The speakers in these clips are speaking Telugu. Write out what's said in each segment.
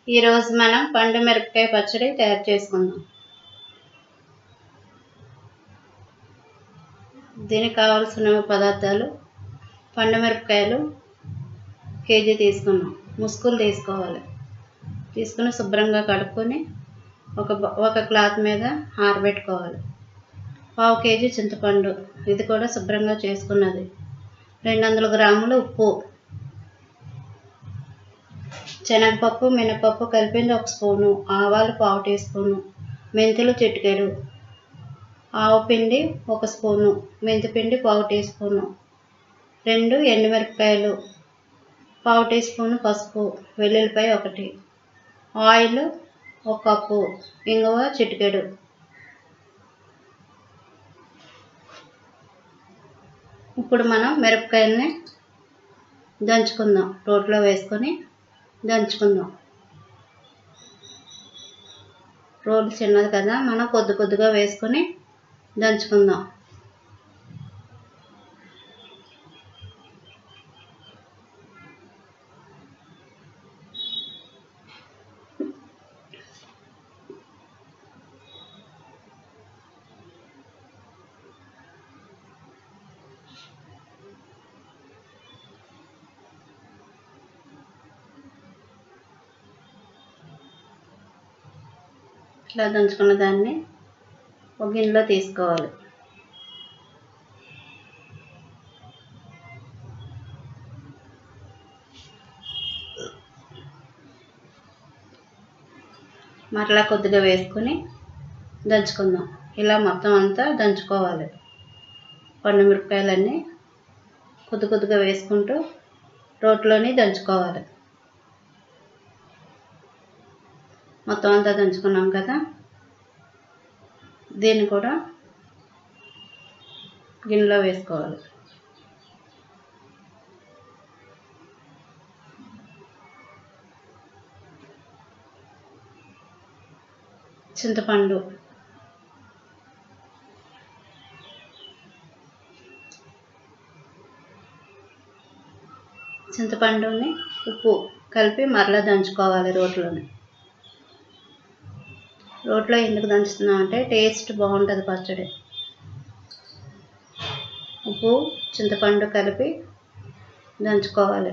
ఈరోజు మనం పండు మిరపకాయ పచ్చడి తయారు చేసుకుందాం దీనికి కావాల్సిన పదార్థాలు పండు మిరపకాయలు కేజీ తీసుకున్నాం ముసుగులు తీసుకోవాలి తీసుకుని శుభ్రంగా కడుక్కొని ఒక బ- ఒక క్లాత్ మీద ఆరబెట్టుకోవాలి పావు కేజీ చింతపండు ఇది కూడా శుభ్రంగా చేసుకున్నది రెండు వందల గ్రాములు ఉప్పు శనగపప్పు మినపప్పు కలిపింది ఒక స్పూను ఆవాలు పావు టీ స్పూను మెంతులు చిటికెడు ఆవు పిండి ఒక స్పూను మెంతి పిండి పావు టీ స్పూను రెండు ఎండుమిరపకాయలు పావు టీ స్పూను పసుపు వెల్లుల్లిపాయ ఒకటి ఆయిల్ ఒక కప్పు ఇంగువ చిటికెడు ఇప్పుడు మనం మిరపకాయల్ని దంచుకుందాం రోట్లో వేసుకొని దంచుకుందాం రోలు చిన్నది కదా మనం కొద్ది కొద్దిగా వేసుకొని దంచుకుందాం ఇట్లా దంచుకున్న దాన్ని ఒక గిన్నెలో తీసుకోవాలి మరలా కొద్దిగా వేసుకొని దంచుకుందాం ఇలా మొత్తం అంతా దంచుకోవాలి పండు మిరపకాయలన్నీ కొద్ది కొద్దిగా వేసుకుంటూ రోట్లోని దంచుకోవాలి మొత్తం అంతా దంచుకున్నాం కదా దీన్ని కూడా గిన్నెలో వేసుకోవాలి చింతపండు చింతపండుని ఉప్పు కలిపి మరలా దంచుకోవాలి రోట్లోని రోట్లో ఎందుకు దంచుతున్నాం అంటే టేస్ట్ బాగుంటుంది పచ్చడి ఉప్పు చింతపండు కలిపి దంచుకోవాలి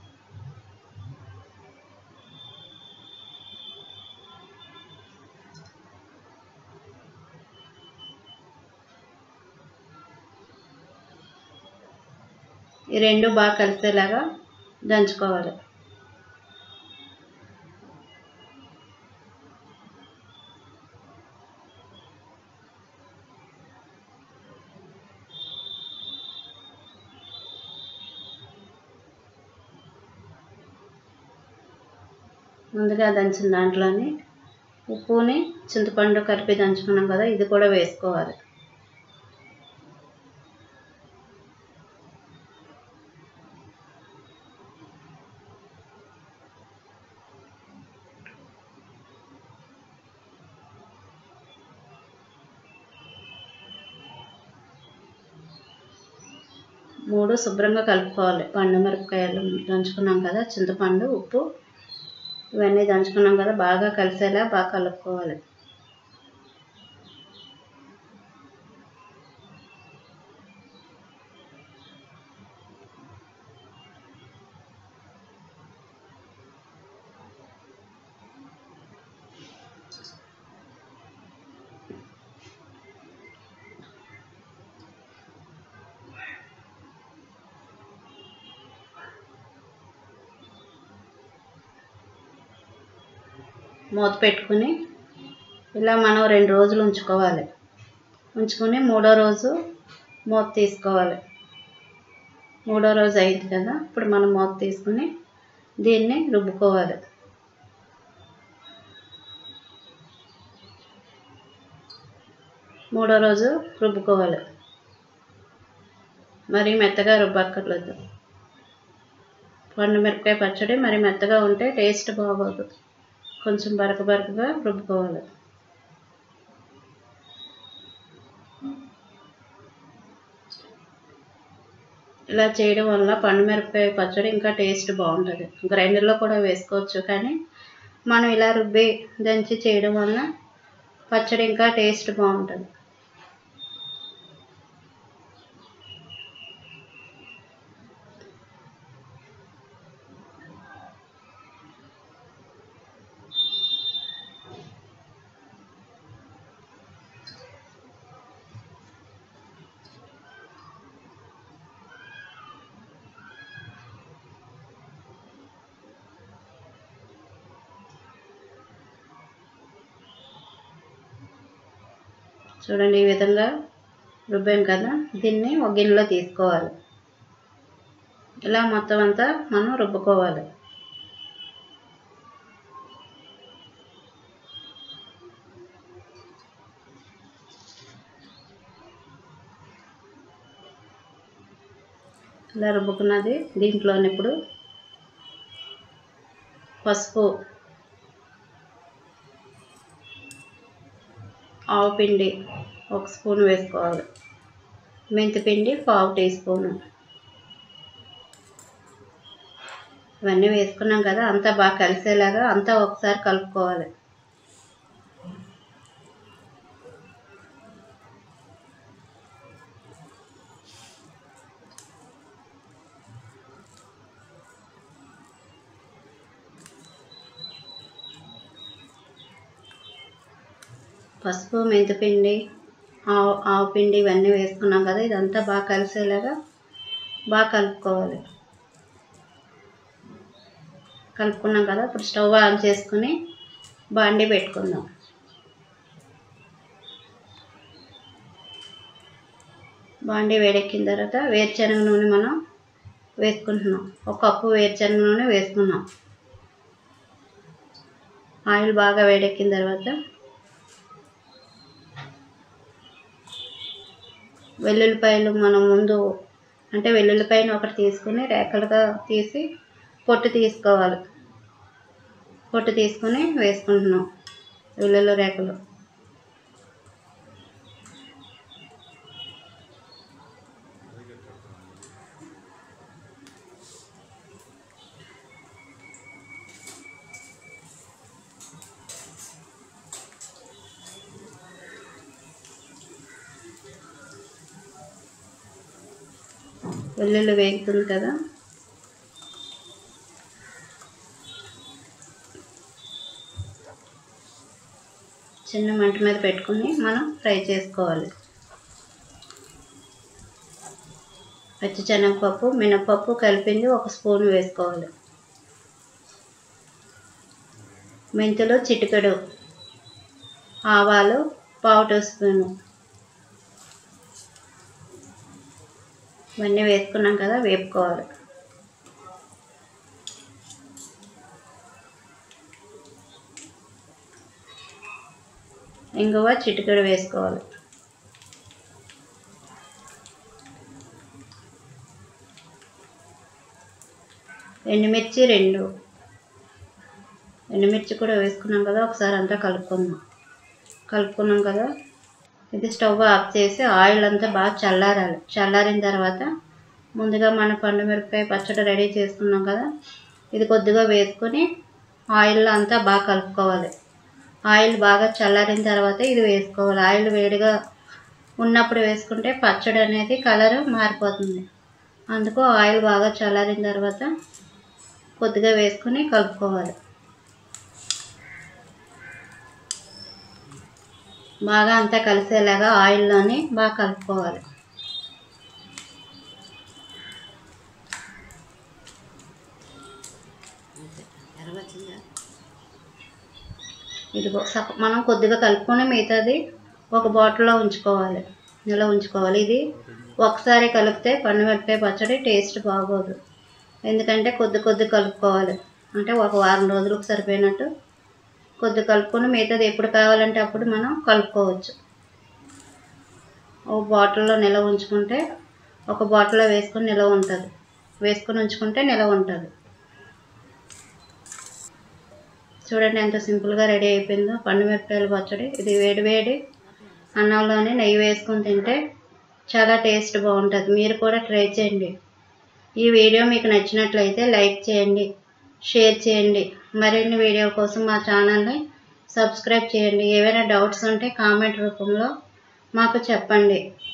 ఈ రెండు బాగా కలిసేలాగా దంచుకోవాలి ముందుగా దంచిన దాంట్లోని ఉప్పుని చింతపండు కలిపి దంచుకున్నాం కదా ఇది కూడా వేసుకోవాలి మూడు శుభ్రంగా కలుపుకోవాలి పండు మిరపకాయలు దంచుకున్నాం కదా చింతపండు ఉప్పు ఇవన్నీ దంచుకున్నాం కదా బాగా కలిసేలా బాగా కలుపుకోవాలి మూత పెట్టుకుని ఇలా మనం రెండు రోజులు ఉంచుకోవాలి ఉంచుకుని మూడో రోజు మూత తీసుకోవాలి మూడో రోజు అయింది కదా ఇప్పుడు మనం మూత తీసుకుని దీన్ని రుబ్బుకోవాలి మూడో రోజు రుబ్బుకోవాలి మరి మెత్తగా రుబ్బక్కర్లేదు పండు మిరపకాయ పచ్చడి మరి మెత్తగా ఉంటే టేస్ట్ బాగోదు కొంచెం బరక బరకగా రుబ్బుకోవాలి ఇలా చేయడం వల్ల పండు మిరపకాయ పచ్చడి ఇంకా టేస్ట్ బాగుంటుంది గ్రైండర్లో కూడా వేసుకోవచ్చు కానీ మనం ఇలా రుబ్బి దంచి చేయడం వలన పచ్చడి ఇంకా టేస్ట్ బాగుంటుంది చూడండి ఈ విధంగా రుబ్బాను కదా దీన్ని ఒక గిన్నెలో తీసుకోవాలి ఇలా మొత్తం అంతా మనం రుబ్బుకోవాలి ఇలా రుబ్బుకున్నది దీంట్లోని ఇప్పుడు పసుపు ఆవు పిండి ఒక స్పూన్ వేసుకోవాలి మెంతిపిండి పావు టీ స్పూను ఇవన్నీ వేసుకున్నాం కదా అంతా బాగా కలిసేలాగా అంతా ఒకసారి కలుపుకోవాలి పసుపు మెంతిపిండి ఆవు ఆవు పిండి ఇవన్నీ వేసుకున్నాం కదా ఇదంతా బాగా కలిసేలాగా బాగా కలుపుకోవాలి కలుపుకున్నాం కదా ఇప్పుడు స్టవ్ ఆన్ చేసుకుని బాండి పెట్టుకుందాం బాండి వేడెక్కిన తర్వాత వేరుశనగ నూనె మనం వేసుకుంటున్నాం ఒక కప్పు వేరుశనగ నూనె వేసుకున్నాం ఆయిల్ బాగా వేడెక్కిన తర్వాత వెల్లుల్లిపాయలు మనం ముందు అంటే వెల్లుల్లిపాయను ఒకటి తీసుకుని రేకలుగా తీసి పొట్టు తీసుకోవాలి పొట్టు తీసుకుని వేసుకుంటున్నాం వెల్లుల్లి రేకలు వెల్లుల్లి వేగుతుంది కదా చిన్న మంట మీద పెట్టుకుని మనం ఫ్రై చేసుకోవాలి పచ్చిశనగపప్పు మినపప్పు కలిపింది ఒక స్పూన్ వేసుకోవాలి మెంతులు చిటికెడు ఆవాలు పావు టీ స్పూను ఇవన్నీ వేసుకున్నాం కదా వేపుకోవాలి ఇంగువ చిటికెడు వేసుకోవాలి ఎండుమిర్చి రెండు ఎండుమిర్చి కూడా వేసుకున్నాం కదా ఒకసారి అంతా కలుపుకుందాం కలుపుకున్నాం కదా ఇది స్టవ్ ఆఫ్ చేసి ఆయిల్ అంతా బాగా చల్లారాలి చల్లారిన తర్వాత ముందుగా మన పండు మిరపకాయ పచ్చడి రెడీ చేసుకున్నాం కదా ఇది కొద్దిగా వేసుకొని ఆయిల్లో అంతా బాగా కలుపుకోవాలి ఆయిల్ బాగా చల్లారిన తర్వాత ఇది వేసుకోవాలి ఆయిల్ వేడిగా ఉన్నప్పుడు వేసుకుంటే పచ్చడి అనేది కలర్ మారిపోతుంది అందుకు ఆయిల్ బాగా చల్లారిన తర్వాత కొద్దిగా వేసుకొని కలుపుకోవాలి బాగా అంతా కలిసేలాగా ఆయిల్లోని బాగా కలుపుకోవాలి ఇదిగో సప మనం కొద్దిగా కలుపుకొని మిగతాది ఒక బాటిల్లో ఉంచుకోవాలి ఇలా ఉంచుకోవాలి ఇది ఒకసారి కలిపితే పండుమిరపకాయ పచ్చడి టేస్ట్ బాగోదు ఎందుకంటే కొద్ది కొద్ది కలుపుకోవాలి అంటే ఒక వారం రోజులకు సరిపోయినట్టు కొద్ది కలుపుకొని మిగతాది ఎప్పుడు కావాలంటే అప్పుడు మనం కలుపుకోవచ్చు ఒక బాటిల్లో నిల్వ ఉంచుకుంటే ఒక బాటిల్లో వేసుకొని నిల్వ ఉంటుంది వేసుకొని ఉంచుకుంటే నిల్వ ఉంటుంది చూడండి ఎంత సింపుల్గా రెడీ అయిపోయిందో పండు మిరపకాయల పచ్చడి ఇది వేడి వేడి అన్నంలోనే నెయ్యి వేసుకొని తింటే చాలా టేస్ట్ బాగుంటుంది మీరు కూడా ట్రై చేయండి ఈ వీడియో మీకు నచ్చినట్లయితే లైక్ చేయండి షేర్ చేయండి మరిన్ని వీడియో కోసం మా ఛానల్ని సబ్స్క్రైబ్ చేయండి ఏవైనా డౌట్స్ ఉంటే కామెంట్ రూపంలో మాకు చెప్పండి